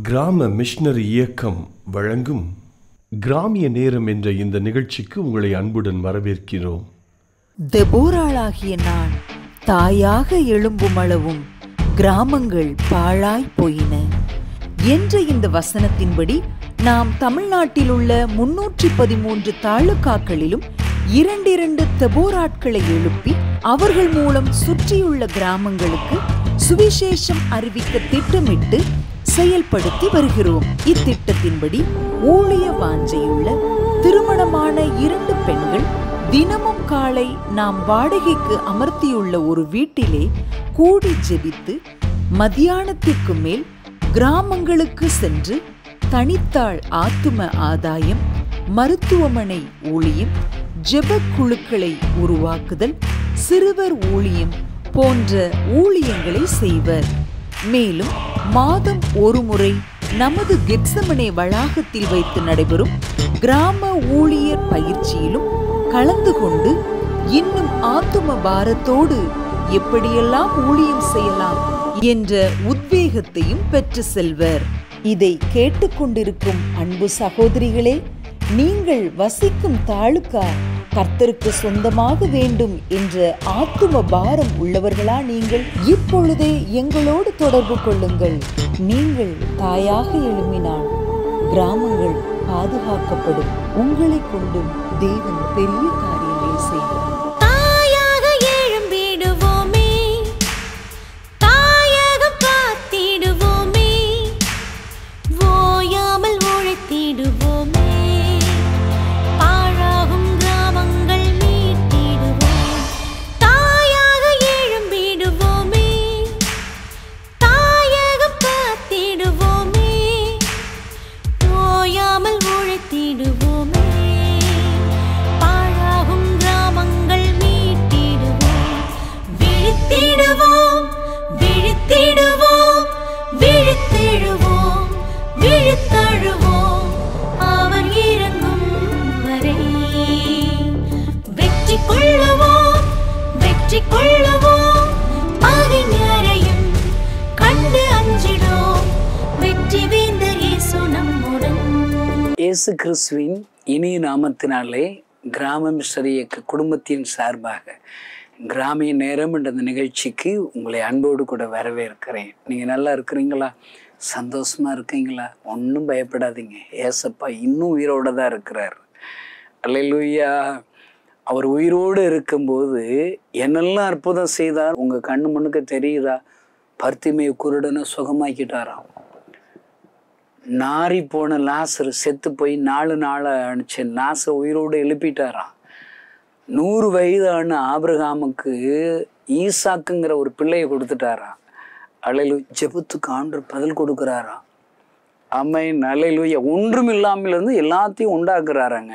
கிராம மிஷனரி இயக்கம் வழங்கும் கிராமிய நேரம் என்ற இந்த நிகழ்ச்சிக்கு உங்களை அன்புடன் வரவேற்கிறோம் தெபோராளாகிய நான் தாயாக எழும்புமளவும் கிராமங்கள் பாழாய் போயின என்ற இந்த வசனத்தின்படி நாம் தமிழ்நாட்டில் உள்ள முன்னூற்றி பதிமூன்று தாலுகாக்களிலும் இரண்டிரண்டு தெபோராட்களை எழுப்பி அவர்கள் மூலம் சுற்றியுள்ள கிராமங்களுக்கு சுவிசேஷம் அறிவிக்க திட்டமிட்டு செயல்படுத்தி வருகிறோம் இத்திட்டத்தின்படி ஊழிய வாஞ்சையுள்ள திருமணமான இரண்டு பெண்கள் தினமும் காலை நாம் வாடகைக்கு அமர்த்தியுள்ள ஒரு வீட்டிலே கூடி ஜெபித்து மத்தியானத்திற்கு மேல் கிராமங்களுக்கு சென்று தனித்தாள் ஆத்தும ஆதாயம் மருத்துவமனை ஊழியம் ஜெபக் குழுக்களை உருவாக்குதல் சிறுவர் ஊழியம் போன்ற ஊழியங்களை செய்வர் மேலும் மாதம் ஒருமுறை நமது கெட்சமனே வளாகத்தில் வைத்து நடைபெறும் கிராம ஊழியர் பயிற்சியிலும் கலந்து கொண்டு இன்னும் ஆத்தும பாரத்தோடு எப்படியெல்லாம் ஊழியம் செய்யலாம் என்ற உத்வேகத்தையும் பெற்று செல்வர் இதை கேட்டுக்கொண்டிருக்கும் அன்பு சகோதரிகளே நீங்கள் வசிக்கும் தாலுகா கர்த்தருக்கு சொந்தமாக வேண்டும் என்ற ஆத்தும பாரம் உள்ளவர்களா நீங்கள் இப்பொழுதே எங்களோடு தொடர்பு கொள்ளுங்கள் நீங்கள் தாயாக எழும்பினால் கிராமங்கள் பாதுகாக்கப்படும் உங்களை கொண்டும் தேவன் பெரிய காரியங்களை செய்வார் தாயாக எழும்பிடுவோமே தாயகம் காத்திடுவோமே ஓயாமல் உழைத்திடுவோமே பாழாகும் கிராமங்கள் மீட்டிடுவோம் தாயாக எழும்பிடுவோமே தாயகம் காத்திடுவோமே ஓயாமல் உழைத்திடுவோமே பாழாகும் கிராமங்கள் மீட்டிடுவோம் விழித்திடுவோம் விழித்திடுவோம் விழித்தெழுவோம் விழித்தழுவோம் அவர் இறங்கும் வரை வெற்றி கொள்ளுவோம் வெற்றி கொள்ளுவோம் அறிஞரையும் கண்டு அஞ்சிடோம் வெற்றி வேந்தர் இயேசு நம்முடன் இயேசு கிறிஸ்துவின் இனிய நாமத்தினாலே கிராம மிஸ்டர் இயக்க குடும்பத்தின் சார்பாக கிராமிய நேரம் என்ற இந்த நிகழ்ச்சிக்கு உங்களை அன்போடு கூட வரவேற்கிறேன் நீங்கள் நல்லா இருக்கிறீங்களா சந்தோஷமா இருக்கீங்களா ஒன்றும் பயப்படாதீங்க ஏசப்பா இன்னும் உயிரோடு தான் இருக்கிறார் அல்லேலூயா அவர் உயிரோடு இருக்கும்போது என்னெல்லாம் அற்புதம் செய்தார் உங்கள் கண்ணு முன்னுக்கு தெரியுதா பருத்திமையை குருடனை சுகமாக்கிட்டாராம் நாரி போன லாசர் செத்து போய் நாலு நாளை அனுப்பிச்சு லாசர் உயிரோடு எழுப்பிட்டாராம் நூறு வயதான ஆபிரகாமுக்கு ஈசாக்குங்கிற ஒரு பிள்ளையை கொடுத்துட்டாராம் அலையிலு ஜெபத்துக்கு ஆண்டு பதில் கொடுக்குறாராம் அம்மையின் அலையிலுய ஒன்றும் இல்லாமல் இருந்து எல்லாத்தையும் உண்டாக்குறாருங்க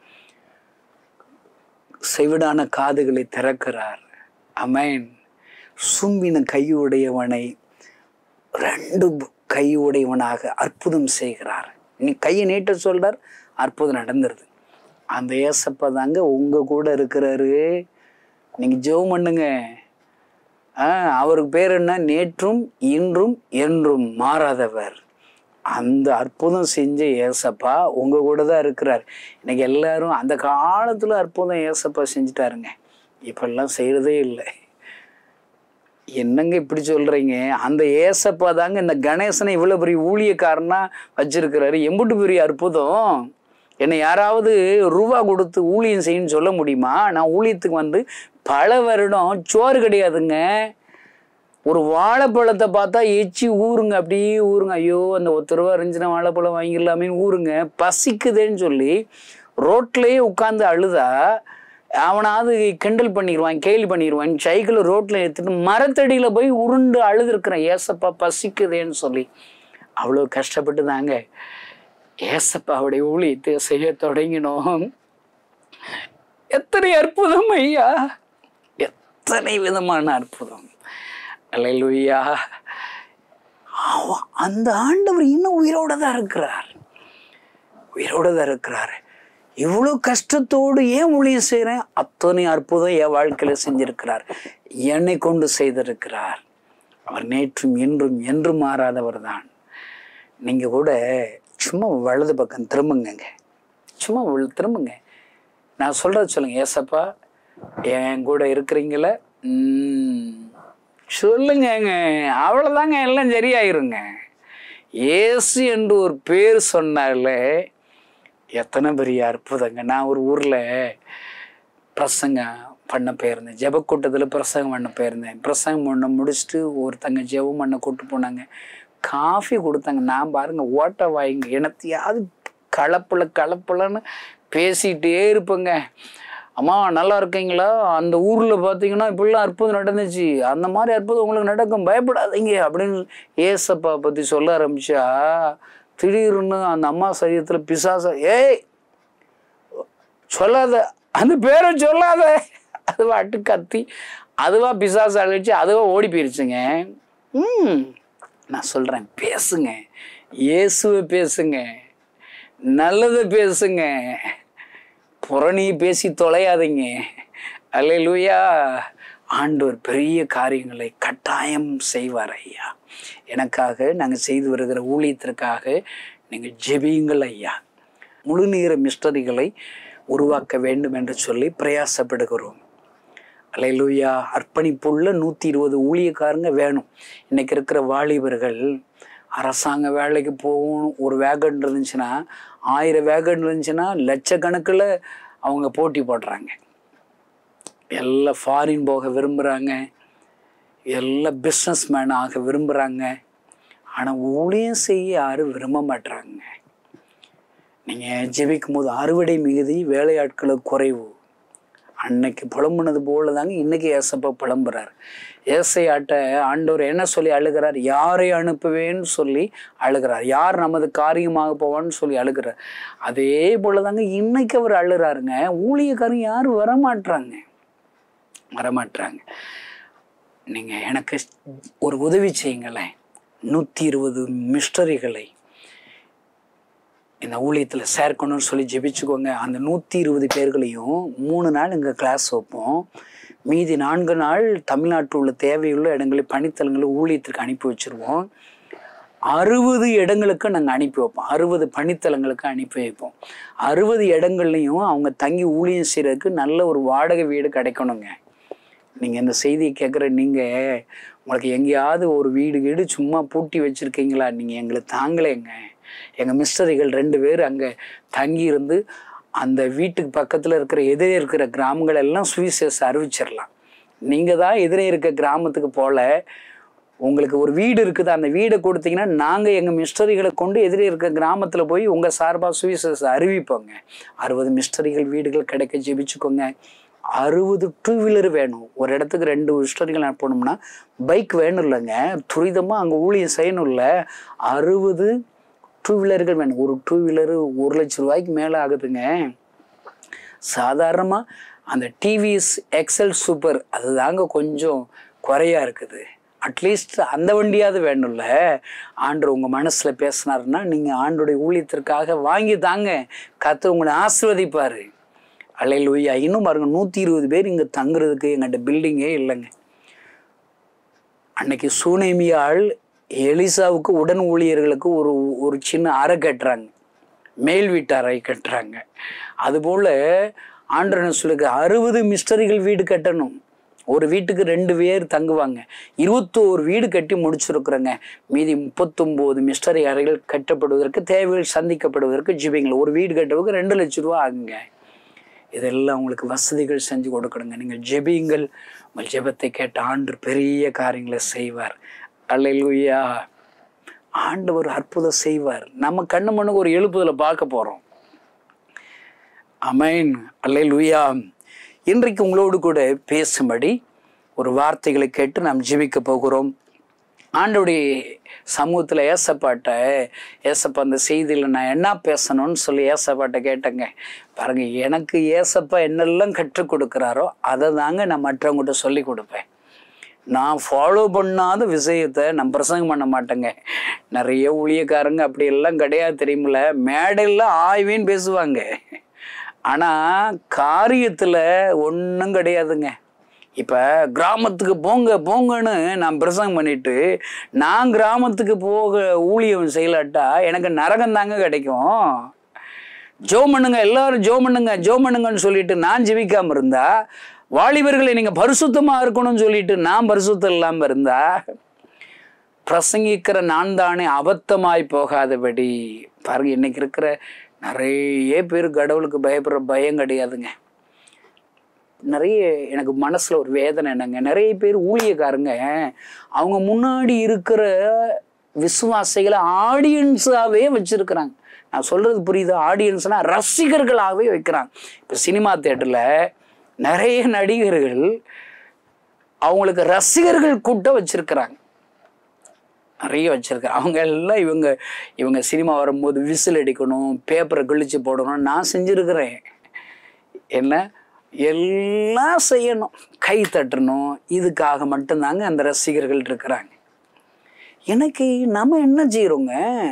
செவிடான காதுகளை திறக்கிறார் அமேன் சும்பின கையுடையவனை ரெண்டு கையுடையவனாக அற்புதம் செய்கிறார் நீ கையை நீட்ட சொல்றார் அற்புதம் நடந்துருது அந்த ஏசப்பா தாங்க உங்க கூட இருக்கிறாரு நீங்க ஜெபம் பண்ணுங்க ஆ அவருக்கு பேர் என்ன நேற்றும் இன்றும் என்றும் மாறாதவர் அந்த அற்புதம் செஞ்ச ஏசப்பா உங்க கூட தான் இருக்கிறார் இன்னைக்கு எல்லாரும் அந்த காலத்துல அற்புதம் ஏசப்பா செஞ்சுட்டாருங்க இப்பெல்லாம் செய்யறதே இல்லை என்னங்க இப்படி சொல்றீங்க அந்த ஏசப்பா தாங்க இந்த கணேசனை இவ்வளவு பெரிய ஊழியக்காரனா வச்சிருக்கிறாரு எம்புட்டு பெரிய அற்புதம் என்னை யாராவது ரூபா கொடுத்து ஊழியம் செய்யணும்னு சொல்ல முடியுமா நான் ஊழியத்துக்கு வந்து பல வருடம் சோறு கிடையாதுங்க ஒரு வாழைப்பழத்தை பார்த்தா எச்சி ஊறுங்க அப்படியே ஊறுங்க ஐயோ அந்த ஒத்த ரூபா இருந்துச்சுன்னா வாழைப்பழம் வாங்கிடலாமே ஊறுங்க பசிக்குதேன்னு சொல்லி ரோட்லேயே உட்காந்து அழுதா அவனாவது கிண்டல் பண்ணிடுவான் கேலி பண்ணிடுவான் சைக்கிள் ரோட்டில் எடுத்துட்டு மரத்தடியில் போய் உருண்டு அழுதுருக்குறேன் ஏசப்பா பசிக்குதேன்னு சொல்லி அவ்வளோ கஷ்டப்பட்டு தாங்க ஏசப்பாவுடைய ஊழியத்தை செய்ய தொடங்கினோம் எத்தனை அற்புதம் ஐயா எத்தனை விதமான அற்புதம் அல்லேலூயா அவ- அந்த ஆண்டவர் இன்னும் உயிரோட தான் இருக்கிறார் உயிரோட தான் இருக்கிறார் இவ்வளோ கஷ்டத்தோடு ஏன் ஊழியம் செய்கிறேன் அத்தனை அற்புதம் என் வாழ்க்கையில் செஞ்சிருக்கிறார் என்னை கொண்டு செய்திருக்கிறார் அவர் நேற்றும் இன்றும் என்றும் மாறாதவர் தான் நீங்கள் கூட சும்மா வலது பக்கம் திரும்புங்கங்க சும்மா உள் திரும்புங்க நான் சொல்கிறத சொல்லுங்க ஏசப்பா என் கூட இருக்கிறீங்கள சொல்லுங்கங்க அவ்வளோதாங்க எல்லாம் சரியாயிருங்க இயேசு என்று ஒரு பேர் சொன்னாலே எத்தனை பெரிய அற்புதங்க நான் ஒரு ஊரில் பிரசங்கம் பண்ண போயிருந்தேன் ஜெபக்கூட்டத்தில் பிரசங்கம் பண்ண போயிருந்தேன் பிரசங்கம் பண்ண முடிச்சுட்டு ஒருத்தங்க ஜெபம் பண்ண கூட்டு போனாங்க காஃபி கொடுத்தாங்க நான் பாருங்க ஓட்ட வாய்ங்க எனத்தையாவது கலப்புல கலப்புலன்னு பேசிகிட்டே இருப்பேங்க அம்மா நல்லா இருக்கீங்களா அந்த ஊரில் பார்த்தீங்கன்னா இப்படிலாம் அற்புதம் நடந்துச்சு அந்த மாதிரி அற்புதம் உங்களுக்கு நடக்கும் பயப்படாதீங்க அப்படின்னு ஏசப்பா பற்றி சொல்ல ஆரம்பிச்சா திடீர்னு அந்த அம்மா சரீரத்தில் பிசாச ஏய் சொல்லாத அந்த பேரை சொல்லாத அதுவா அட்டு கத்தி அதுவா பிசாசு அழிச்சு அதுவா ஓடி போயிருச்சுங்க ம் நான் சொல்கிறேன் பேசுங்க இயேசுவை பேசுங்க நல்லதை பேசுங்க புறணி பேசி தொலையாதீங்க அல்லேலூயா ஆண்டவர் பெரிய காரியங்களை கட்டாயம் செய்வார் ஐயா எனக்காக நாங்கள் செய்து வருகிற ஊழியத்திற்காக நீங்கள் ஜெபியுங்கள் ஐயா முழு நீர மிஸ்டரிகளை உருவாக்க வேண்டும் என்று சொல்லி பிரயாசப்படுகிறோம் அலையிலூயா அர்ப்பணிப்புள்ள நூற்றி இருபது ஊழியக்காரங்க வேணும் இன்னைக்கு இருக்கிற வாலிபர்கள் அரசாங்க வேலைக்கு போகணும் ஒரு வேகன் இருந்துச்சுன்னா ஆயிரம் வேகன் இருந்துச்சுன்னா லட்சக்கணக்கில் அவங்க போட்டி போடுறாங்க எல்லாம் ஃபாரின் போக விரும்புகிறாங்க எல்லாம் பிஸ்னஸ் மேன் ஆக விரும்புகிறாங்க ஆனால் ஊழியம் செய்ய யாரும் விரும்ப மாட்டுறாங்க நீங்கள் ஜெபிக்கும் போது அறுவடை மிகுதி வேலையாட்களுக்கு குறைவு அன்னைக்கு புலம்புனது போல தாங்க இன்னைக்கு ஏசப்பா புலம்புறார் ஏசையாட்ட ஆண்டவர் என்ன சொல்லி அழுகிறார் யாரை அனுப்புவேன்னு சொல்லி அழுகிறார் யார் நமது காரியமாக போவான்னு சொல்லி அழுகிறார் அதே போல தாங்க இன்னைக்கு அவர் அழுறாருங்க ஊழியக்காரங்க யாரும் வரமாட்றாங்க வரமாட்றாங்க நீங்கள் எனக்கு ஒரு உதவி செய்யுங்களேன் நூற்றி இருபது மிஸ்டரிகளை இந்த ஊழியத்தில் சேர்க்கணும்னு சொல்லி ஜெபிச்சுக்கோங்க அந்த நூற்றி இருபது பேர்களையும் மூணு நாள் இங்கே கிளாஸ் வைப்போம் மீதி நான்கு நாள் தமிழ்நாட்டில் உள்ள தேவையுள்ள இடங்களை பணித்தலங்களை ஊழியத்திற்கு அனுப்பி வச்சுருவோம் அறுபது இடங்களுக்கு நாங்கள் அனுப்பி வைப்போம் அறுபது பணித்தலங்களுக்கு அனுப்பி வைப்போம் அறுபது இடங்கள்லையும் அவங்க தங்கி ஊழியம் செய்கிறதுக்கு நல்ல ஒரு வாடகை வீடு கிடைக்கணுங்க நீங்கள் இந்த செய்தியை கேட்குற நீங்கள் உங்களுக்கு எங்கேயாவது ஒரு வீடு வீடு சும்மா பூட்டி வச்சுருக்கீங்களா நீங்கள் எங்களை தாங்கலைங்க எங்கள் மிஸ்டரிகள் ரெண்டு பேர் அங்கே தங்கி இருந்து அந்த வீட்டுக்கு பக்கத்தில் இருக்கிற எதிரே இருக்கிற கிராமங்கள் எல்லாம் சுவிசேஷம் அறிவிச்சிடலாம் நீங்கள் தான் எதிரே இருக்க கிராமத்துக்கு போல உங்களுக்கு ஒரு வீடு இருக்குது அந்த வீடை கொடுத்தீங்கன்னா நாங்கள் எங்கள் மிஸ்டரிகளை கொண்டு எதிரே இருக்க கிராமத்தில் போய் உங்கள் சார்பாக சுவிசேஷம் அறிவிப்போங்க அறுபது மிஸ்டரிகள் வீடுகள் கிடைக்க ஜெபிச்சுக்கோங்க அறுபது டூ வீலர் வேணும் ஒரு இடத்துக்கு ரெண்டு மிஸ்டரிகள் போகணும்னா பைக் வேணும் இல்லைங்க துரிதமாக அங்கே ஊழியம் செய்யணும்ல அறுபது டூ வீலர்கள் வேணும் ஒரு டூ வீலரு ஒரு லட்ச ரூபாய்க்கு மேலே ஆகுதுங்க சாதாரணமாக அந்த டிவிஎஸ் எக்ஸல் சூப்பர் அதுதாங்க கொஞ்சம் குறையா இருக்குது அட்லீஸ்ட் அந்த வண்டியாவது வேணும்ல ஆண்டு உங்கள் மனசில் பேசினாருன்னா நீங்கள் ஆண்டுடைய ஊழியத்திற்காக வாங்கி தாங்க கத்து உங்களை ஆசிர்வதிப்பார் அலையில் ஒய்யா இன்னும் பாருங்க நூற்றி இருபது பேர் இங்கே தங்குறதுக்கு எங்கிட்ட பில்டிங்கே இல்லைங்க அன்னைக்கு சூனேமியாள் எலிசாவுக்கு உடன் ஊழியர்களுக்கு ஒரு ஒரு சின்ன அறை கட்டுறாங்க மேல் வீட்டு அறை கட்டுறாங்க அதுபோல் ஆண்டரன் சொல்லுக்கு அறுபது மிஸ்டரிகள் வீடு கட்டணும் ஒரு வீட்டுக்கு ரெண்டு பேர் தங்குவாங்க இருபத்தோரு வீடு கட்டி முடிச்சிருக்கிறோங்க மீதி முப்பத்தொம்போது மிஸ்டரி அறைகள் கட்டப்படுவதற்கு தேவைகள் சந்திக்கப்படுவதற்கு ஜிபிங்கள் ஒரு வீடு கட்டுவதற்கு ரெண்டு லட்ச ரூபா ஆகுங்க இதெல்லாம் உங்களுக்கு வசதிகள் செஞ்சு கொடுக்கணுங்க நீங்கள் ஜெபியுங்கள் உங்கள் ஜெபத்தை கேட்ட ஆண்டு பெரிய காரியங்களை செய்வார் அல்லையா ஆண்டவர் அற்புதம் செய்வார் நம்ம கண்ணு மண்ணுக்கு ஒரு எழுப்புதலை பார்க்க போகிறோம் அமைன் அல்லையா இன்றைக்கு உங்களோடு கூட பேசும்படி ஒரு வார்த்தைகளை கேட்டு நாம் ஜெபிக்க போகிறோம் ஆண்டோடைய சமூகத்தில் ஏசப்பாட்ட ஏசப்பா அந்த செய்தியில் நான் என்ன பேசணும்னு சொல்லி ஏசப்பாட்ட கேட்டேங்க பாருங்க எனக்கு ஏசப்பா என்னெல்லாம் கற்றுக் கொடுக்குறாரோ அதை தாங்க நான் மற்றவங்ககிட்ட சொல்லி கொடுப்பேன் நான் ஃபாலோ பண்ணாத விஷயத்தை நான் பிரசங்கம் பண்ண மாட்டேங்க நிறைய ஊழியக்காரங்க அப்படி எல்லாம் கிடையாது தெரியுமில்ல மேடையில் ஆய்வேன்னு பேசுவாங்க ஆனால் காரியத்தில் ஒன்றும் கிடையாதுங்க இப்போ கிராமத்துக்கு போங்க போங்கன்னு நான் பிரசங்கம் பண்ணிட்டு நான் கிராமத்துக்கு போக ஊழியம் செய்யலாட்டா எனக்கு நரகம் தாங்க கிடைக்கும் ஜோ பண்ணுங்க எல்லாரும் ஜோ பண்ணுங்க ஜோ பண்ணுங்கன்னு சொல்லிட்டு நான் ஜெபிக்காம இருந்தா வாலிபர்களை நீங்க பரிசுத்தமா இருக்கணும்னு சொல்லிட்டு நான் பரிசுத்தம் இல்லாம இருந்தா பிரசங்கிக்கிற நான் தானே அபத்தமாய் போகாதபடி பாருங்க இன்னைக்கு இருக்கிற நிறைய பேர் கடவுளுக்கு பயப்படுற பயம் கிடையாதுங்க நிறைய எனக்கு மனசுல ஒரு வேதனை என்னங்க நிறைய பேர் ஊழியக்காரங்க அவங்க முன்னாடி இருக்கிற விசுவாசிகளை ஆடியன்ஸாவே வச்சிருக்கிறாங்க நான் சொல்றது புரியுது ஆடியன்ஸ்னா ரசிகர்களாகவே வைக்கிறாங்க இப்போ சினிமா தேட்டரில் நிறைய நடிகர்கள் அவங்களுக்கு ரசிகர்கள் கூட்டம் வச்சிருக்கிறாங்க நிறைய வச்சிருக்காங்க அவங்க எல்லாம் இவங்க இவங்க சினிமா வரும்போது விசில் அடிக்கணும் பேப்பரை கிழிச்சு போடணும் நான் செஞ்சிருக்கிறேன் என்ன எல்லாம் செய்யணும் கை தட்டணும் இதுக்காக மட்டும்தாங்க அந்த ரசிகர்கள் இருக்கிறாங்க எனக்கு நம்ம என்ன செய்கிறோங்க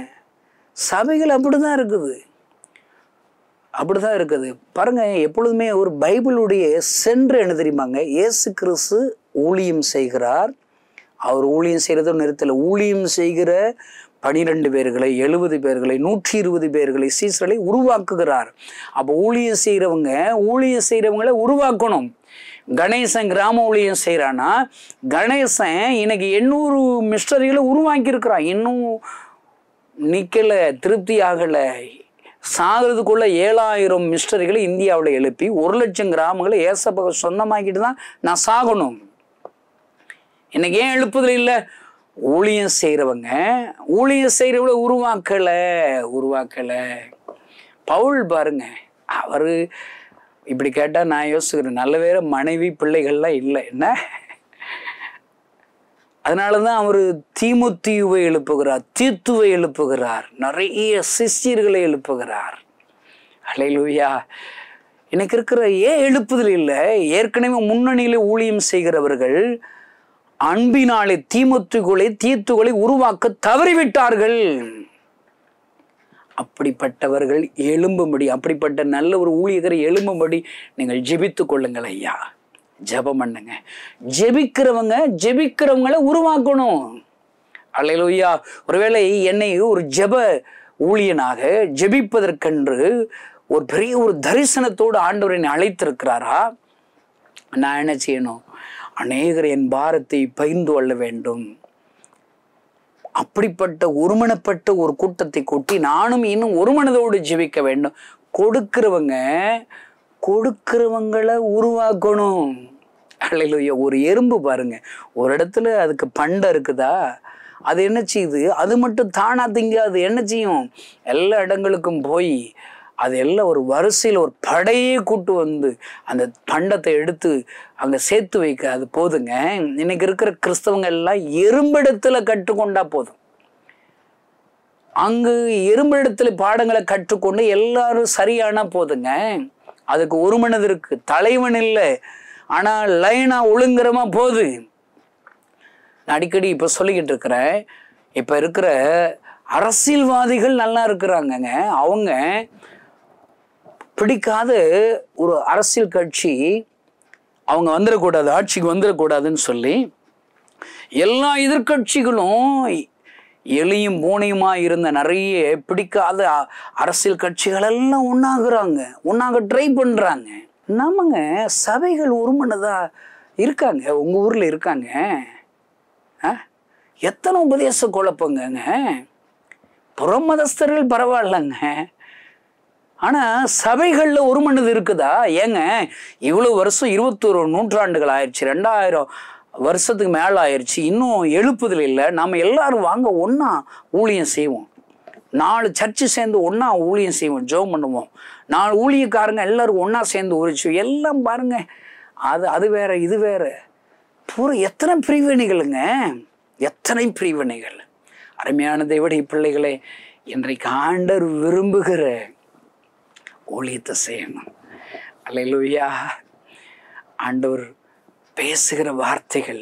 சபைகள் அப்படிதான் இருக்குது அப்படிதான் இருக்குது பாருங்க எப்பொழுதுமே ஒரு பைபிளுடைய சென்று என்ன தெரியுமாங்க இயேசு கிறிஸ்து ஊழியம் செய்கிறார் அவர் ஊழியம் செய்கிறதும் நிறுத்தல ஊழியம் செய்கிற பனிரெண்டு பேர்களை எழுபது பேர்களை நூற்றி இருபது பேர்களை சீசர்களை உருவாக்குகிறார் அப்போ ஊழியம் செய்கிறவங்க ஊழியம் செய்கிறவங்கள உருவாக்கணும் கணேசன் கிராம ஊழியம் செய்கிறான்னா கணேசன் இன்னைக்கு எண்ணூறு மிஸ்டரிகளை உருவாக்கி இருக்கிறான் இன்னும் நிக்கல திருப்தி ஆகலை சாகிறதுக்குள்ள ஏழாயிரம் மிஸ்டரிகளை இந்தியாவில் எழுப்பி ஒரு லட்சம் கிராமங்களை ஏசப்பக சொந்தமாக்கிட்டு தான் நான் சாகணும் இன்னைக்கு ஏன் எழுப்புதல் இல்லை ஊழியம் செய்கிறவங்க ஊழியம் செய்கிறவங்கள உருவாக்கலை உருவாக்கலை பவுல் பாருங்க அவர் இப்படி கேட்டால் நான் யோசிக்கிறேன் நல்ல வேற மனைவி பிள்ளைகள்லாம் இல்லை என்ன அதனால தான் அவர் தீமுத்தீவை எழுப்புகிறார் தீத்துவை எழுப்புகிறார் நிறைய சிஷ்யர்களை எழுப்புகிறார் அலையிலுயா எனக்கு இருக்கிற ஏன் எழுப்புதல் இல்லை ஏற்கனவே முன்னணியில ஊழியம் செய்கிறவர்கள் அன்பினாலே தீமுத்துகளை தீத்துகளை உருவாக்க தவறிவிட்டார்கள் அப்படிப்பட்டவர்கள் எழும்பும்படி அப்படிப்பட்ட நல்ல ஒரு ஊழியரை எழும்பும்படி நீங்கள் ஜெபித்து கொள்ளுங்கள் ஐயா ஜெபம் பண்ணுங்க ஜெபிக்கிறவங்க ஜெபிக்கிறவங்கள உருவாக்கணும் அல்லையா ஒருவேளை என்னை ஒரு ஜெப ஊழியனாக ஜெபிப்பதற்கென்று ஒரு பெரிய ஒரு தரிசனத்தோடு ஆண்டவர் என்னை அழைத்திருக்கிறாரா நான் என்ன செய்யணும் அநேகர் என் பாரத்தை பகிர்ந்து கொள்ள வேண்டும் அப்படிப்பட்ட ஒருமனப்பட்ட ஒரு கூட்டத்தை கொட்டி நானும் இன்னும் ஒரு மனதோடு ஜெபிக்க வேண்டும் கொடுக்கிறவங்க கொடுக்கிறவங்கள உருவாக்கணும் அல்லையா ஒரு எறும்பு பாருங்க ஒரு இடத்துல அதுக்கு பண்டை இருக்குதா அது என்ன செய்யுது அது மட்டும் தானா திங்காது என்ன செய்யும் எல்லா இடங்களுக்கும் போய் அது எல்லாம் ஒரு வரிசையில் ஒரு படையே கூட்டு வந்து அந்த பண்டத்தை எடுத்து அங்கே சேர்த்து வைக்க அது போதுங்க இன்னைக்கு இருக்கிற கிறிஸ்தவங்க எல்லாம் எறும்பிடத்துல கற்றுக்கொண்டா போதும் அங்கு எறும்பிடத்துல பாடங்களை கற்றுக்கொண்டு எல்லாரும் சரியானா போதுங்க அதுக்கு ஒரு மனது இருக்கு தலைவன் இல்லை ஆனா லைனா ஒழுங்குறமா போகுது நான் அடிக்கடி இப்ப சொல்லிக்கிட்டு இருக்கிறேன் இப்ப இருக்கிற அரசியல்வாதிகள் நல்லா இருக்கிறாங்கங்க அவங்க பிடிக்காத ஒரு அரசியல் கட்சி அவங்க வந்துடக்கூடாது ஆட்சிக்கு வந்துடக்கூடாதுன்னு சொல்லி எல்லா எதிர்க்கட்சிகளும் எலியும் பூனையுமா இருந்த நிறைய பிடிக்காத அ- அரசியல் கட்சிகள் எல்லாம் ஒன்றாகுறாங்க ஒன்றாக ட்ரை பண்ணுறாங்க நம்மங்க சபைகள் ஒருமனதா இருக்காங்க உங்கள் ஊரில் இருக்காங்க ஆ? எத்தனை உபதேச குழப்பங்கங்க புறமதஸ்தர்கள் பரவாயில்லைங்க ஆனா சபைகள்ல ஒரு மனது இருக்குதா ஏங்க இவ்வளவு வருஷம் இருபத்தோரு நூற்றாண்டுகள் ஆயிடுச்சு ரெண்டாயிரம் வருஷத்துக்கு மேல ஆயிடுச்சு இன்னும் எழுப்புதல் இல்லை நாம எல்லாரும் வாங்க ஒண்ணா ஊழியம் செய்வோம் நாலு சர்ச்சு சேர்ந்து ஒண்ணா ஊழியம் செய்வோம் ஜெபம் பண்ணுவோம் நாலு ஊழியக்காரங்க எல்லாரும் ஒண்ணா சேர்ந்து உரிச்சு எல்லாம் பாருங்க அது அது வேற இது வேற பூரா எத்தனை பிரிவினைகளுங்க எத்தனை பிரிவினைகள் அருமையான தேவடைய பிள்ளைகளே இன்றைக்கு ஆண்டர் விரும்புகிற ஊழியத்தை செய்யணும் அல்லேலூயா ஆண்டவர் பேசுகிற வார்த்தைகள்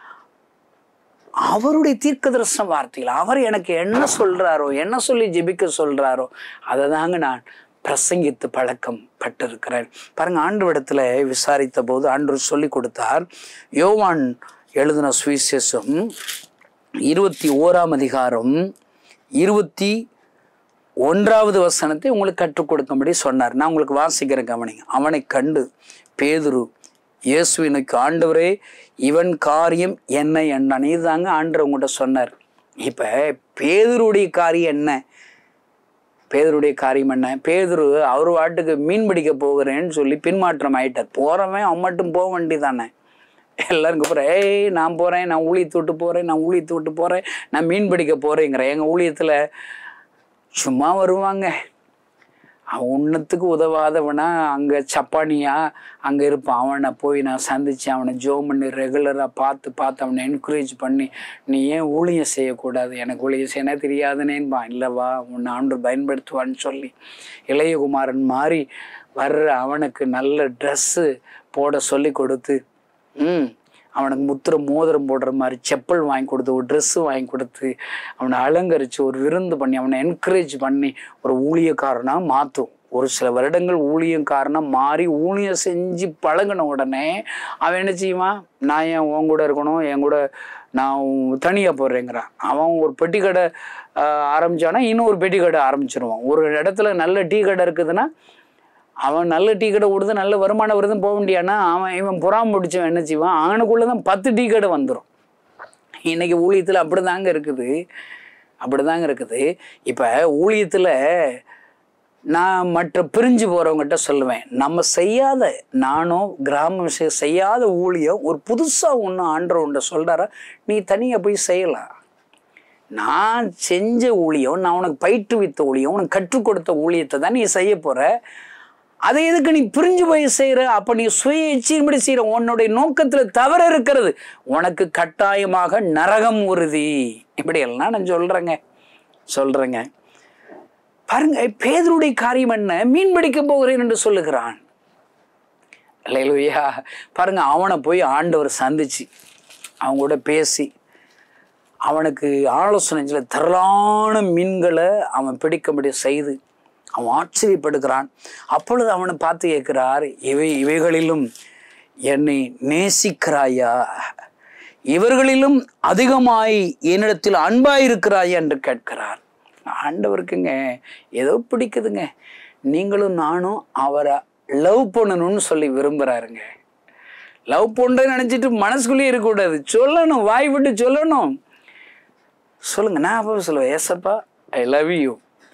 அவருடைய தீர்க்கதரிசன வார்த்தைகள் அவர் எனக்கு என்ன சொல்றாரோ என்ன சொல்லி ஜெபிக்க சொல்றாரோ அதை தாங்க நான் பிரசங்கித்து பழக்கம் பட்டிருக்கிறேன் பாருங்க ஆண்டவரிடத்துல விசாரித்த போது ஆண்டவர் சொல்லி கொடுத்தார் யோவான் எழுதின சுவிசேஷம் இருபத்தி ஓராம் அதிகாரம் இருபத்தி ஒன்றாவது வசனத்தை உங்களுக்கு கற்றுக் கொடுக்கும்படி சொன்னார் நான் உங்களுக்கு வாசிக்கிறேன் கவனிங்க அவனை கண்டு பேதுரு இயேசுவினுக்கு ஆண்டவரே இவன் காரியம் என்ன என்ன இதுதாங்க ஆண்டவர் உங்கள்கிட்ட சொன்னார் இப்போ பேதுருடைய காரியம் என்ன பேதருடைய காரியம் என்ன பேதுரு அவர் வாட்டுக்கு மீன் பிடிக்க போகிறேன்னு சொல்லி பின்மாற்றம் ஆயிட்டார் போகிறவன் அவன் மட்டும் போக வேண்டியதானே எல்லாரும் போகிறேன் ஏய் நான் போகிறேன் நான் ஊழியத்து விட்டு போகிறேன் நான் ஊழியத்து விட்டு போகிறேன் நான் மீன் பிடிக்க போகிறேங்கிறேன் எங்கள் ஊழியத்தில் சும்மா வருவாங்க அவன் ஒன்றுத்துக்கு உதவாதவனா அங்கே சப்பானியா அங்கே இருப்பான் அவனை போய் நான் சந்தித்து அவனை ஜோ பண்ணி ரெகுலராக பார்த்து பார்த்து அவனை என்கரேஜ் பண்ணி நீ ஏன் ஊழியம் செய்யக்கூடாது எனக்கு ஊழியம் செய்ய தெரியாதுனேன்பான் இல்லைவா உன்னை ஆண்டு பயன்படுத்துவான்னு சொல்லி இளையகுமாரன் மாதிரி வர்ற அவனுக்கு நல்ல ட்ரெஸ்ஸு போட சொல்லி கொடுத்து ம் அவனுக்கு முத்திர மோதிரம் போடுற மாதிரி செப்பல் வாங்கி கொடுத்து ஒரு ட்ரெஸ்ஸு வாங்கி கொடுத்து அவனை அலங்கரித்து ஒரு விருந்து பண்ணி அவனை என்கரேஜ் பண்ணி ஒரு ஊழியக்காரனாக மாற்றும் ஒரு சில வருடங்கள் ஊழியக்காரனாக மாறி ஊழியம் செஞ்சு பழகின உடனே அவன் என்ன செய்வான் நான் ஏன் உன் கூட இருக்கணும் என் கூட நான் தனியாக போடுறேங்கிறான் அவன் ஒரு பெட்டி கடை ஆஹ், ஆரம்பிச்சானா இன்னும் ஒரு பெட்டி கடை ஆரம்பிச்சிருவான் ஒரு இடத்துல நல்ல டீ கடை இருக்குதுன்னா அவன் நல்ல டீ கடை கொடுத்து நல்ல வருமானம் வருதுன்னு போக முடியானா அவன் இவன் புறாம பிடிச்சவன் என்ன செய்வான் அவனுக்குள்ளே தான் பத்து டீ கடை வந்துடும் இன்னைக்கு ஊழியத்தில் அப்படி தாங்க இருக்குது அப்படி தாங்க இருக்குது இப்போ ஊழியத்தில் நான் மற்ற பிரிஞ்சு போகிறவங்ககிட்ட சொல்லுவேன் நம்ம செய்யாத நானும் கிராம விஷயம் செய்யாத ஊழியம் ஒரு புதுசாக ஒன்று ஆண்டவர் ஒன்று சொல்கிறாரா நீ தனியாக போய் செய்யலாம் நான் செஞ்ச ஊழியம் நான் உனக்கு பயிற்றுவித்த ஊழியம் உனக்கு கற்றுக் கொடுத்த ஊழியத்தை தான் நீ செய்ய போற அதை எதுக்கு நீ பிரிஞ்சு போய் செய்யற அப்ப நீ சுய இச்சையின்படி செய்யற உன்னுடைய நோக்கத்துல தவறு இருக்கிறது உனக்கு கட்டாயமாக நரகம் உறுதி இப்படி எல்லாம் நான் சொல்றேங்க சொல்றேங்க பாருங்க பேதருடைய காரியம் என்ன மீன் பிடிக்க போகிறேன் என்று சொல்லுகிறான் இல்லையா பாருங்க அவனை போய் ஆண்டவர் சந்திச்சு அவங்க கூட பேசி அவனுக்கு ஆலோசனை செய்ய திரளான மீன்களை அவன் பிடிக்கும்படி செய்து அவன் ஆச்சரியப்படுகிறான் அப்பொழுது அவனை பார்த்து கேட்கிறார் இவை இவைகளிலும் என்னை நேசிக்கிறாயா இவர்களிலும் அதிகமாய் என்னிடத்தில் அன்பாயிருக்கிறாயா என்று கேட்கிறார் ஆண்டவருக்குங்க ஏதோ பிடிக்குதுங்க நீங்களும் நானும் அவரை லவ் பண்ணணும்னு சொல்லி விரும்புகிறாருங்க லவ் பண்ணுறேன்னு நினச்சிட்டு மனசுக்குள்ளேயே இருக்கக்கூடாது சொல்லணும் வாய் விட்டு சொல்லணும் சொல்லுங்க நான் அப்போ சொல்லுவேன் ஏசப்பா ஐ லவ் யூ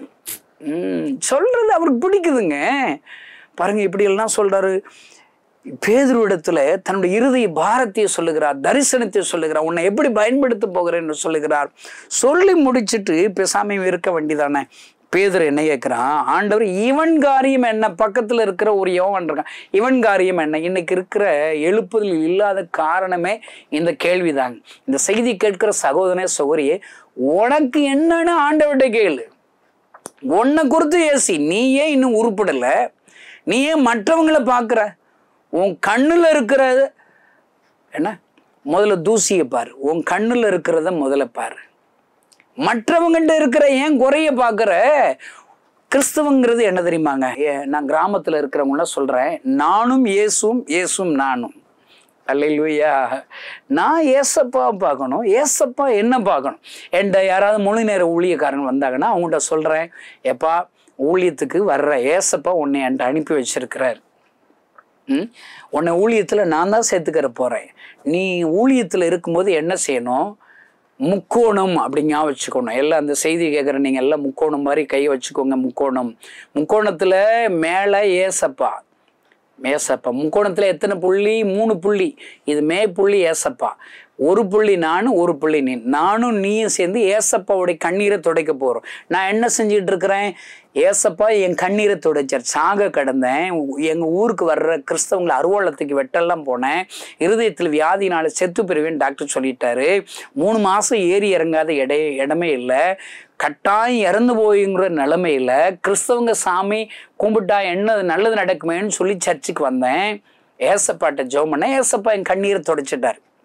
ம் சொல்றது அவருக்கு பிடிக்குதுங்க பாருங்க இப்படி எல்லாம் சொல்றாரு பேதுரு இடத்துல தன்னுடைய இருதய பாரத்தையை சொல்லுகிறார் தரிசனத்தை சொல்லுகிறார் உன்னை எப்படி பயன்படுத்த போகிறேன் என்று சொல்லுகிறார் சொல்லி முடிச்சிட்டு பேசாம இருக்க வேண்டியதானே பேதுரு என்ன கேட்கிறான் ஆண்டவர் இவன் காரியம் என்ன பக்கத்துல இருக்கிற ஒரு யோவன் இருக்கான் இவன் காரியம் என்ன இன்னைக்கு இருக்கிற எழுப்புதல் இல்லாத காரணமே இந்த கேள்விதாங்க இந்த செய்தி கேட்கிற சகோதரனே சகோதரியே உனக்கு என்னன்னு ஆண்டவர்கிட்ட கேளு உன்னை குறித்து ஏசி நீ ஏன் இன்னும் உருப்படல நீ ஏன் மற்றவங்கள பார்க்குற உன் கண்ணுல இருக்கிறத என்ன முதல்ல தூசியை பாரு உன் கண்ணுல இருக்கிறத முதல்ல பாரு மற்றவங்ககிட்ட இருக்கிற ஏன் குறைய பார்க்குற கிறிஸ்தவங்கிறது என்ன தெரியுமாங்க ஏ- நான் கிராமத்தில் இருக்கிறவங்களாம் சொல்கிறேன் நானும் இயேசும் இயேசும் நானும் அல்லையா நான் ஏசப்பா பார்க்கணும் ஏசப்பா என்ன பார்க்கணும் என்கிட்ட யாராவது முழு நேர ஊழியக்காரங்க வந்தாங்கன்னா அவங்கள்ட்ட சொல்கிறேன் எப்பா ஊழியத்துக்கு வர்ற ஏசப்பா உன்னை என்கிட்ட அனுப்பி வச்சிருக்கிறார் ம் உன்னை ஊழியத்தில் நான் தான் சேர்த்துக்கிற போகிறேன் நீ ஊழியத்தில் இருக்கும்போது என்ன செய்யணும் முக்கோணம் அப்படி ஞாபகம் வச்சுக்கணும் எல்லாம் அந்த செய்தி கேட்குற நீங்கள் எல்லாம் முக்கோணம் மாதிரி கையை வச்சுக்கோங்க முக்கோணம் முக்கோணத்தில் மேலே ஏசப்பா ஏசப்பா முக்கோணத்தில் எத்தனை புள்ளி மூணு புள்ளி இது மே புள்ளி ஏசப்பா ஒரு புள்ளி நானும் ஒரு புள்ளி நீ நானும் நீயும் சேர்ந்து ஏசப்பாவுடைய கண்ணீரை துடைக்க போகிறோம் நான் என்ன செஞ்சுட்டு இருக்கிறேன் ஏசப்பா என் கண்ணீரை துடைச்சார் சாக கடந்தேன் எங்கள் ஊருக்கு வர்ற கிறிஸ்தவங்களை அருவாளத்துக்கு வெட்டெல்லாம் போனேன் இருதயத்தில் வியாதினால செத்து பெறுவேன் டாக்டர் சொல்லிட்டாரு மூணு மாதம் ஏறி இறங்காத இடை இடமே இல்லை கட்டாயம் இறந்து போயுங்கிற நிலைமையில கிறிஸ்தவங்க சாமி கும்பிட்டா என்ன நல்லது நடக்குமேன்னு சொல்லி சர்ச்சுக்கு வந்தேன் ஏசப்பாட்ட ஜெபம் பண்ணேன் ஏசப்பா என் கண்ணீரை துடைச்சிட்டார்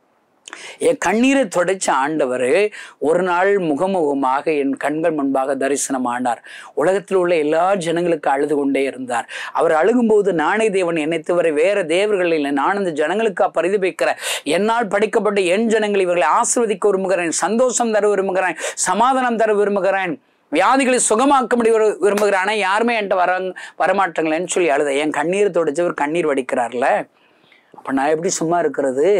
என் கண்ணீரை துடைச்ச ஆண்டவர் ஒரு நாள் முகமுகமாக என் கண்கள் முன்பாக தரிசனம் ஆனார் உலகத்தில் உள்ள எல்லா ஜனங்களுக்கு அழுது கொண்டே இருந்தார் அவர் அழுகும்போது நானே தேவன் என்னை தவிர வேற தேவர்கள் இல்லை நான் இந்த ஜனங்களுக்கா பரிதபிக்கிறேன் என்னால் படிக்கப்பட்ட என் ஜனங்கள் இவர்களை ஆசிர்வதிக்க விரும்புகிறேன் சந்தோஷம் தர விரும்புகிறேன் சமாதானம் தர விரும்புகிறேன் வியாதிகளை சுகமாக்க முடிய விரு- விரும்புகிறேன் ஆனால் யாருமே என்கிட்ட வர வரமாட்டாங்களேன்னு சொல்லி அழுத என் கண்ணீர் துடைச்சவர் கண்ணீர் வடிக்கிறார்ல அப்போ நான் எப்படி சும்மா இருக்கிறது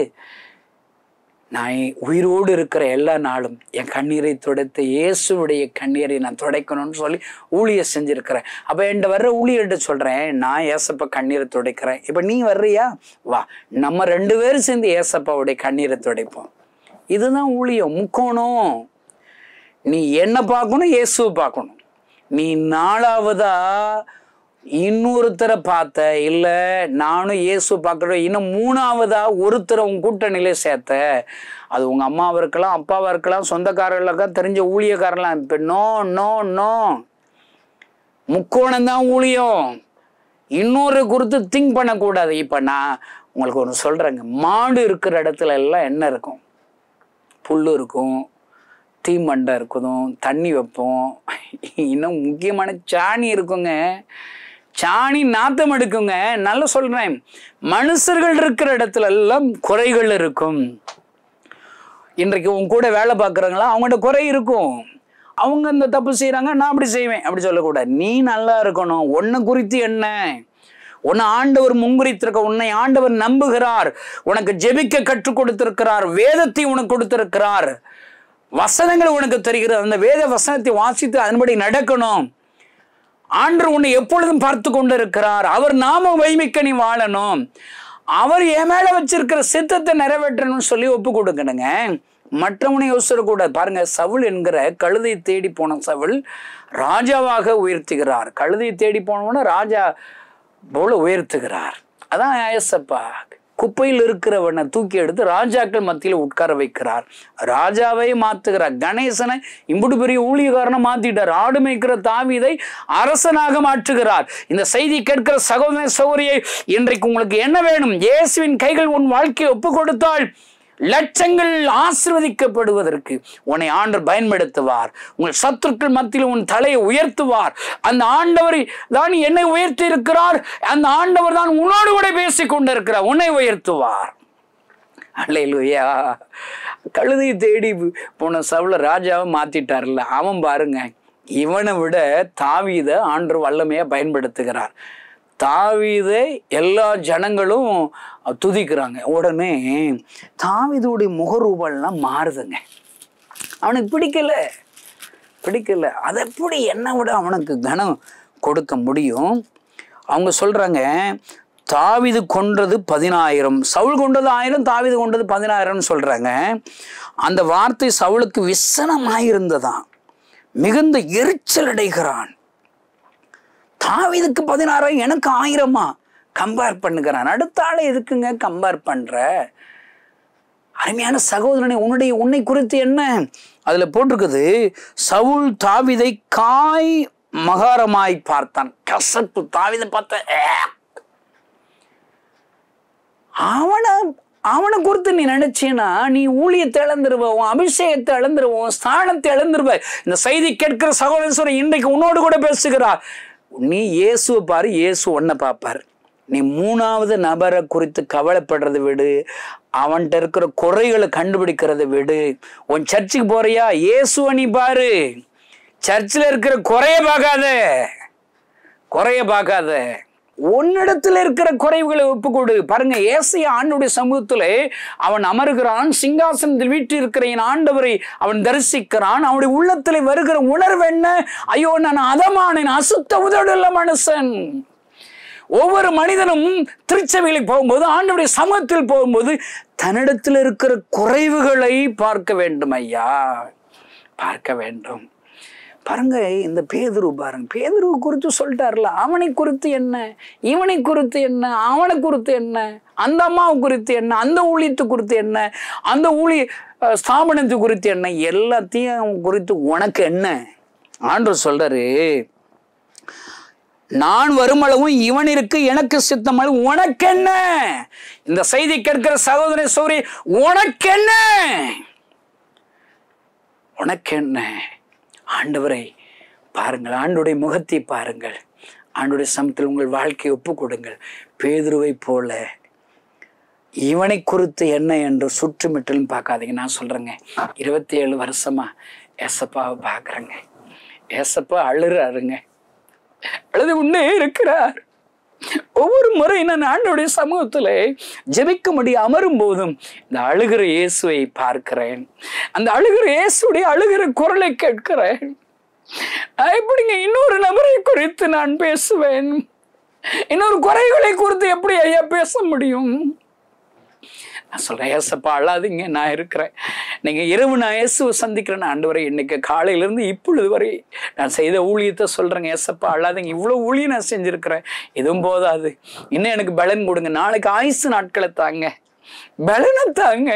நான் உயிரோடு இருக்கிற எல்லா நாளும் என் கண்ணீரை துடைத்த இயேசுவுடைய கண்ணீரை நான் துடைக்கணும்னு சொல்லி ஊழிய செஞ்சிருக்கிறேன் அப்போ என்கிட்ட வர்ற ஊழியர்கிட்ட சொல்கிறேன் நான் ஏசப்பா கண்ணீரை துடைக்கிறேன் இப்போ நீ வர்றியா வா நம்ம ரெண்டு பேரும் சேர்ந்து ஏசப்பாவுடைய கண்ணீரை துடைப்போம் இதுதான் ஊழியம் முக்கோணம் நீ என்ன பார்க்கணும் இயேசுவை பார்க்கணும் நீ நாலாவதா இன்னொருத்தரை பார்த்த இல்லை நானும் இயேசு பார்க்கணும் இன்னும் மூணாவதா ஒருத்தரை உன் கூட்டணியில சேர்த்த அது உங்க அம்மாவா இருக்கலாம் அப்பாவா இருக்கலாம் சொந்தக்காரர்களுக்கா தெரிஞ்ச ஊழியக்காரலாம் இப்போ நோ நோ நோ முக்கோணம் தான் ஊழியம் இன்னொரு குறித்து திங்க் பண்ணக்கூடாது இப்போ நான் உங்களுக்கு ஒன்று சொல்கிறேங்க மாடு இருக்கிற இடத்துல எல்லாம் என்ன இருக்கும் புல் இருக்கும் தீமண்டை இருக்குதும் தண்ணி வைப்போம் இன்னும் முக்கியமான சாணி இருக்குங்க சாணி நாத்தம் எடுக்குங்க நல்லா சொல்றேன் மனுஷர்கள் இருக்கிற இடத்துல எல்லாம் குறைகள் இருக்கும் இன்றைக்கு உன் கூட வேலை பார்க்குறாங்களா அவங்கள்ட்ட குறை இருக்கும் அவங்க இந்த தப்பு செய்கிறாங்க நான் அப்படி செய்வேன் அப்படி சொல்லக்கூடாது நீ நல்லா இருக்கணும் உன்னை குறித்து என்ன உன்னை ஆண்டவர் முன்குறித்திருக்க உன்னை ஆண்டவர் நம்புகிறார் உனக்கு ஜெபிக்க கற்றுக் கொடுத்திருக்கிறார் வேதத்தை உனக்கு கொடுத்திருக்கிறார் வசனங்கள் உனக்கு தெரிகிறது அந்த வேத வசனத்தை வாசித்து அதன்படி நடக்கணும் ஆண்டவர் உன்னை எப்பொழுதும் பார்த்து கொண்டு இருக்கிறார் அவர் நாம வைமிக்க நீ வாழணும் அவர் என் மேல வச்சிருக்கிற சித்தத்தை நிறைவேற்றணும்னு சொல்லி ஒப்பு கொடுக்கணுங்க மற்றவனை யோசிடக்கூடாது பாருங்க சவுல் என்கிற கழுதை தேடி போன சவுல் ராஜாவாக உயர்த்துகிறார் கழுதை தேடி போனவன ராஜா போல உயர்த்துகிறார் அதான் ஏசப்பா குப்பையில் இருக்கிறவனை தூக்கி எடுத்து ராஜாக்கள் மத்தியில் உட்கார வைக்கிறார் ராஜாவை மாத்துகிறார் கணேசனை இம்புடு பெரிய ஊழியக்காரனை மாத்திட்டார் ஆடு மேய்க்கிற தாவீதை அரசனாக மாற்றுகிறார் இந்த செய்தி கேட்கிற சகோதர சௌரியை இன்றைக்கு உங்களுக்கு என்ன வேணும் இயேசுவின் கைகள் உன் வாழ்க்கையை ஒப்பு கொடுத்தால் லட்சங்கள் ஆசிர்வதிக்கப்படுவதற்கு உன்னை ஆண்டவர் பயன்படுத்துவார் உங்கள் சத்துருக்கள் மத்தியில் உன் தலையை உயர்த்துவார் அந்த ஆண்டவர் தான் என்னை உயர்த்தி இருக்கிறார் அந்த ஆண்டவர் தான் உன்னோடு கூட பேசிக் கொண்டிருக்கிறார் உன்னை உயர்த்துவார் அல்லையா கழுதை தேடி போன சவுல ராஜாவை மாத்திட்டார்ல அவன் பாருங்க இவனை விட தாவீத ஆண்டு வல்லமையா பயன்படுத்துகிறார் தாவீதை எல்லா ஜனங்களும் துதிக்கிறாங்க உடனே தாவீதுடைய முகரூபம்லாம் மாறுதுங்க அவனுக்கு பிடிக்கல பிடிக்கல அதை எப்படி என்னை விட அவனுக்கு கனம் கொடுக்க முடியும் அவங்க சொல்றாங்க தாவிது கொன்றது பதினாயிரம் சவுல் கொண்டது ஆயிரம் தாவிது கொண்டது பதினாயிரம்னு சொல்றாங்க அந்த வார்த்தை சவுலுக்கு விசனமாயிருந்ததாம் மிகுந்த எரிச்சல் அடைகிறான் தாவீதுக்கு பதினாயிரம் எனக்கு ஆயிரமா கம்பேர் பண்ணுகிறான் அடுத்த ஆளை எதுக்குங்க கம்பேர் பண்ற அருமையான சகோதரனை உன்னுடைய உன்னை குறித்து என்ன அதுல போட்டிருக்குது சவுல் தாவிதை காய் மகாரமாய் பார்த்தான் கசப்பு தாவிதை பார்த்த "ஏ." அவனை அவனை குறித்து நீ நினைச்சீன்னா நீ ஊழியத்தை இழந்துருவ உன் அபிஷேகத்தை இழந்துருவ உன் ஸ்தானத்தை இழந்துருவ இந்த செய்தி கேட்கிற சகோதரன் சொல்ற இன்றைக்கு உன்னோடு கூட பேசுகிறார் நீ இயேசுவை பாரு இயேசு உன்னை பார்ப்பார் நீ மூணாவது நபரை குறித்து கவலைப்படுறதை விடு அவன்கிட்ட இருக்கிற குறைகளை கண்டுபிடிக்கிறதை விடு உன் சர்ச்சுக்கு போறியா இயேசுவை நீ பாரு சர்ச்சில் இருக்கிற குறைய பார்க்காத குறைய பார்க்காத உன்னிடத்தில் இருக்கிற குறைவுகளை ஒப்புக்கொடு பாருங்க ஏசைய ஆண்டுடைய சமூகத்துல அவன் அமருகிறான் சிங்காசனத்தில் வீட்டு இருக்கிற என் ஆண்டவரை அவன் தரிசிக்கிறான் அவனுடைய உள்ளத்தில் வருகிற உணர்வு என்ன ஐயோ நான் அதமானேன் அசுத்த உதடுள்ள மனுஷன் ஒவ்வொரு மனிதனும் திருச்சபைகளுக்கு போகும்போது ஆண்டவருடைய சமூகத்தில் போகும்போது தன்னிடத்தில் இருக்கிற குறைவுகளை பார்க்க வேண்டும் ஐயா பார்க்க வேண்டும் பாருங்க இந்த பேதுரு பாருங்க பேதுரு குறித்து சொல்லிட்டார்ல அவனை குறித்து என்ன இவனை குறித்து என்ன அவனை குறித்து என்ன அந்த அம்மாவை குறித்து என்ன அந்த ஊழியத்து குறித்து என்ன அந்த ஊழிய அஹ், ஸ்தாபனத்து குறித்து என்ன எல்லாத்தையும் குறித்து உனக்கு என்ன ஆண்டவர் சொல்றாரு நான் வருமளவும் இவனிற்கு எனக்கு சித்தமளவும் உனக்கென்ன இந்த செய்தி கேட்கிற சகோதர சௌரி உனக்கென்ன உனக்கென்ன ஆண்டவரை பாருங்கள் ஆண்டுடைய முகத்தை பாருங்கள் ஆண்டுடைய சமத்தில் உங்கள் வாழ்க்கையை ஒப்பு கொடுங்கள் பேதுருவை போல இவனை குறித்து என்ன என்று சுற்றுமிட்டலும் பார்க்காதீங்க நான் சொல்றேங்க இருபத்தி ஏழு வருஷமா ஏசப்பாவை பார்க்குறேங்க ஏசப்பா அழுறாருங்க அழுது கொண்டே இருக்கிறார் ஒவ்வொரு முறை நான் ஆண்டோடைய சமூகத்தில் ஜெபிக்கும்படி அமரும் போதும் இந்த அழுகிற இயேசுவை பார்க்கிறேன் அந்த அழுகிற இயேசுடைய அழுகிற குரலை கேட்கிறேன் நான் எப்படிங்க இன்னொரு நபரை குறித்து நான் பேசுவேன் இன்னொரு குறைகளை குறித்து எப்படி ஐயா பேச முடியும் நான் சொல்றேன் ஏசப்பா அழாதீங்க நான் இருக்கிறேன் நீங்க இரவு நான் இயேசுவை சந்திக்கிறேன் ஆண்டவரை இன்னைக்கு காலையில இருந்து இப்பொழுது வரை நான் செய்த ஊழியத்தை சொல்றேங்க ஏசப்பா அழாதீங்க இவ்வளவு ஊழியம் நான் செஞ்சிருக்கிறேன் எதுவும் போதாது இன்னும் எனக்கு பலன் கொடுங்க நாளைக்கு ஆயுசு நாட்களை தாங்க பலனை தாங்க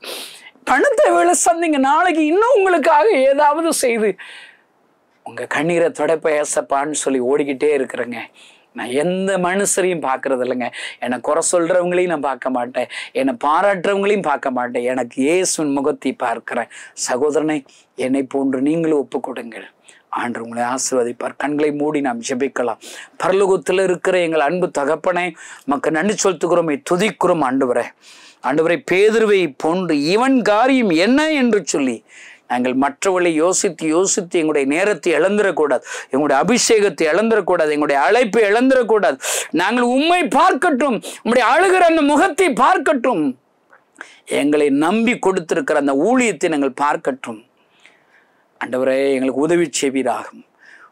பணத்தை வேலை சந்திங்க நாளைக்கு இன்னும் உங்களுக்காக ஏதாவது செய்து உங்க கண்ணீரை தொடப்ப ஏசப்பான்னு சொல்லி ஓடிக்கிட்டே இருக்கிறேங்க நான் எந்த மனுஷரையும் பார்க்கறது இல்லைங்க என்னை குறை சொல்றவங்களையும் நான் பார்க்க மாட்டேன் என்னை பாராட்டுறவங்களையும் பார்க்க மாட்டேன் எனக்கு இயேசுவின் முகத்தை பார்க்கிறேன் சகோதரனை என்னை போன்று நீங்களும் ஒப்பு கொடுங்கள் ஆண்டு உங்களை ஆசீர்வதிப்பார் கண்களை மூடி நாம் ஜெபிக்கலாம் பரலோகத்தில் இருக்கிற எங்கள் அன்பு தகப்பனை மக்கள் நன்றி செலுத்துகிறோமே துதிக்கிறோம் ஆண்டவரை ஆண்டவரை பேதுருவை போன்று இவன் காரியம் என்ன என்று சொல்லி நாங்கள் மற்றவர்களை யோசித்து யோசித்து எங்களுடைய நேரத்தை இழந்துடக்கூடாது எங்களுடைய அபிஷேகத்தை இழந்துடக்கூடாது எங்களுடைய அழைப்பை இழந்துடக்கூடாது நாங்கள் உண்மை பார்க்கட்டும் உங்களுடைய அழுகிற அந்த முகத்தை பார்க்கட்டும் எங்களை நம்பி கொடுத்திருக்கிற அந்த ஊழியத்தை நாங்கள் பார்க்கட்டும் ஆண்டவரே எங்களுக்கு உதவி செய்வீராகும்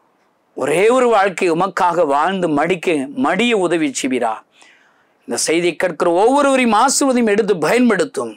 ஒரே ஒரு வாழ்க்கை உமக்காக வாழ்ந்து மடிக்க மடிய உதவி செய்வீரா இந்த செய்தி கேட்கிற ஒவ்வொருவரையும் ஆசுவதையும் எடுத்து பயன்படுத்தும்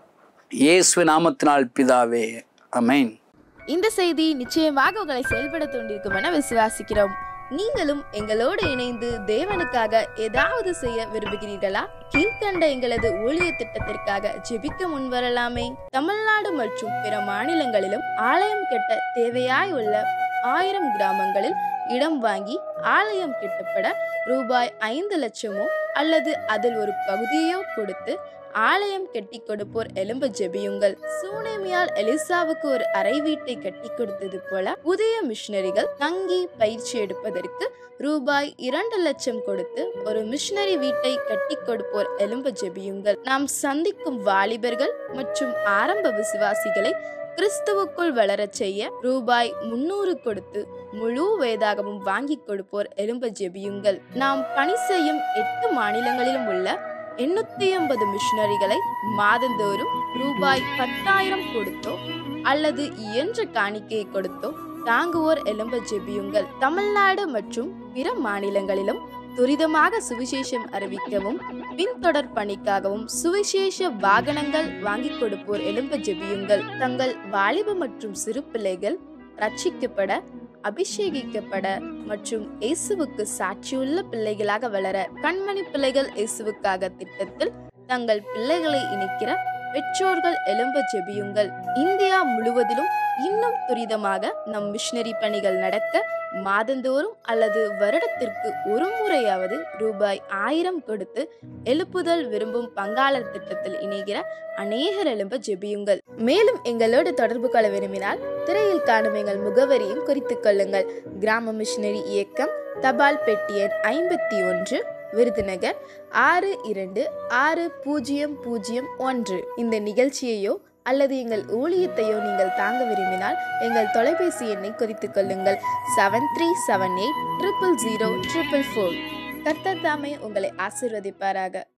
இயேசு நாமத்தினால் பிதாவே அமேன் இந்த செய்தி நிச்சயமாக உங்களை செயல்பட தூண்டிருக்கும் என விசுவாசிக்கிறோம் நீங்களும் எங்களோடு இணைந்து தேவனுக்காக ஏதாவது செய்ய விரும்புகிறீர்களா கீழ்கண்ட எங்களது ஊழிய திட்டத்திற்காக ஜெபிக்க முன்வரலாமே தமிழ்நாடு மற்றும் பிற மாநிலங்களிலும் ஆலயம் கட்ட தேவையாய் உள்ள ஆயிரம் கிராமங்களில் இடம் வாங்கி ஆலயம் கட்டப்பட ரூபாய் ஐந்து லட்சமோ அல்லது அதில் ஒரு பகுதியோ கொடுத்து ஆலயம் கட்டி கொடுப்போர் எலும்ப ஜெபியுங்கள் சூனேமியால் எலிசாவுக்கு ஒரு அறை வீட்டை கட்டி கொடுத்தது போல புதிய மிஷனரிகள் தங்கி பயிற்சி எடுப்பதற்கு ரூபாய் இரண்டு லட்சம் கொடுத்து ஒரு மிஷனரி வீட்டை கட்டி கொடுப்போர் எலும்ப ஜெபியுங்கள் நாம் சந்திக்கும் வாலிபர்கள் மற்றும் ஆரம்ப விசுவாசிகளை கிறிஸ்துவுக்குள் வளரச் செய்ய ரூபாய் முன்னூறு கொடுத்து முழு வேதாகமும் வாங்கி கொடுப்போர் எலும்ப ஜெபியுங்கள் நாம் பணி செய்யும் எட்டு மாநிலங்களிலும் உள்ள எண்ணூத்தி ஐம்பது மிஷனரிகளை மாதந்தோறும் ரூபாய் பத்தாயிரம் கொடுத்தோ அல்லது இயன்ற காணிக்கையை கொடுத்தோ தாங்குவோர் எலும்ப ஜெபியுங்கள் தமிழ்நாடு மற்றும் பிற மாநிலங்களிலும் துரிதமாக சுவிசேஷம் அறிவிக்கவும் பின்தொடர் பணிக்காகவும் சுவிசேஷ வாகனங்கள் வாங்கிக் கொடுப்போர் எலும்ப ஜெபியுங்கள் தங்கள் வாலிப மற்றும் சிறு பிள்ளைகள் ரட்சிக்கப்பட அபிஷேகிக்கப்பட மற்றும் இயேசுவுக்கு சாட்சியுள்ள பிள்ளைகளாக வளர கண்மணி பிள்ளைகள் இயேசுவுக்காக திட்டத்தில் தங்கள் பிள்ளைகளை இணைக்கிற பெற்றோர்கள் எலும்ப ஜெபியுங்கள் இந்தியா முழுவதிலும் இன்னும் துரிதமாக நம் மிஷனரி பணிகள் நடக்க மாதந்தோறும் அல்லது வருடத்திற்கு ஒரு முறையாவது ரூபாய் ஆயிரம் கொடுத்து எழுப்புதல் விரும்பும் பங்காளர் திட்டத்தில் இணைகிற அநேகர் எழும்ப ஜெபியுங்கள் மேலும் எங்களோடு தொடர்பு கொள்ள விரும்பினால் திரையில் காணும் எங்கள் முகவரியும் குறித்துக் கொள்ளுங்கள் கிராம மிஷனரி இயக்கம் தபால் பெட்டி எண் ஐம்பத்தி ஒன்று விருதுநகர் ஆறு இரண்டு ஆறு பூஜ்ஜியம் பூஜ்ஜியம் ஒன்று இந்த நிகழ்ச்சியையோ அல்லது எங்கள் ஊழியத்தையோ நீங்கள் தாங்க விரும்பினால் எங்கள் தொலைபேசி எண்ணை குறித்துக் கொள்ளுங்கள் seven three seven eight triple zero triple four கர்த்தர் தாமே உங்களை ஆசிர்வதிப்பாராக